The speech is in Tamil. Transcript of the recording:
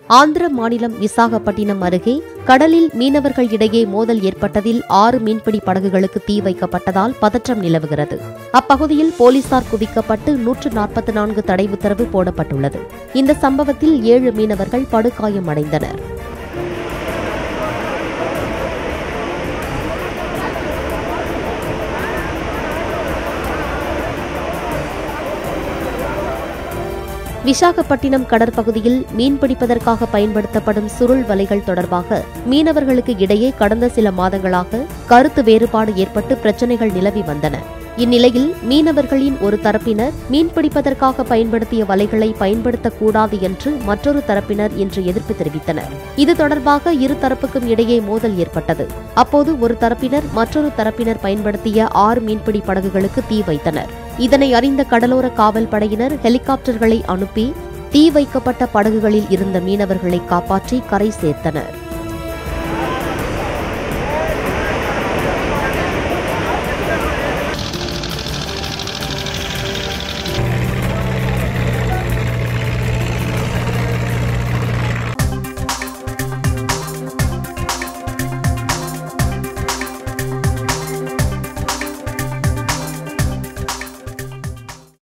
ஆந்திர மாநிலம் விசாகப்பட்டினம் அருகே கடலில் மீனவர்கள் இடையே மோதல் ஏற்பட்டதில் ஆறு மீன்பிடி படகுகளுக்கு தீ வைக்கப்பட்டதால் பதற்றம் நிலவுகிறது அப்பகுதியில் போலீசார் குவிக்கப்பட்டு நூற்று நாற்பத்தி நான்கு தடை உத்தரவு போடப்பட்டுள்ளது இந்த சம்பவத்தில் ஏழு மீனவர்கள் படுகாயமடைந்தனர் விசாகப்பட்டினம் கடற்பகுதியில் மீன்பிடிப்பதற்காக பயன்படுத்தப்படும் சுருள் வலைகள் தொடர்பாக மீனவர்களுக்கு இடையே கடந்த சில மாதங்களாக கருத்து வேறுபாடு ஏற்பட்டு பிரச்சினைகள் நிலவி வந்தன இந்நிலையில் மீனவர்களின் ஒரு தரப்பினர் மீன்பிடிப்பதற்காக பயன்படுத்திய வலைகளை பயன்படுத்தக்கூடாது என்று மற்றொரு தரப்பினர் இன்று எதிர்ப்பு தெரிவித்தனர் இது தொடர்பாக இரு தரப்புக்கும் இடையே மோதல் ஏற்பட்டது அப்போது ஒரு தரப்பினர் மற்றொரு தரப்பினர் பயன்படுத்திய ஆறு மீன்பிடி படகுகளுக்கு தீ வைத்தனர் இதனை அறிந்த கடலோர காவல் படையினர் ஹெலிகாப்டர்களை அனுப்பி தீ வைக்கப்பட்ட படகுகளில் இருந்த மீனவர்களை காப்பாற்றி கரை சேர்த்தனர்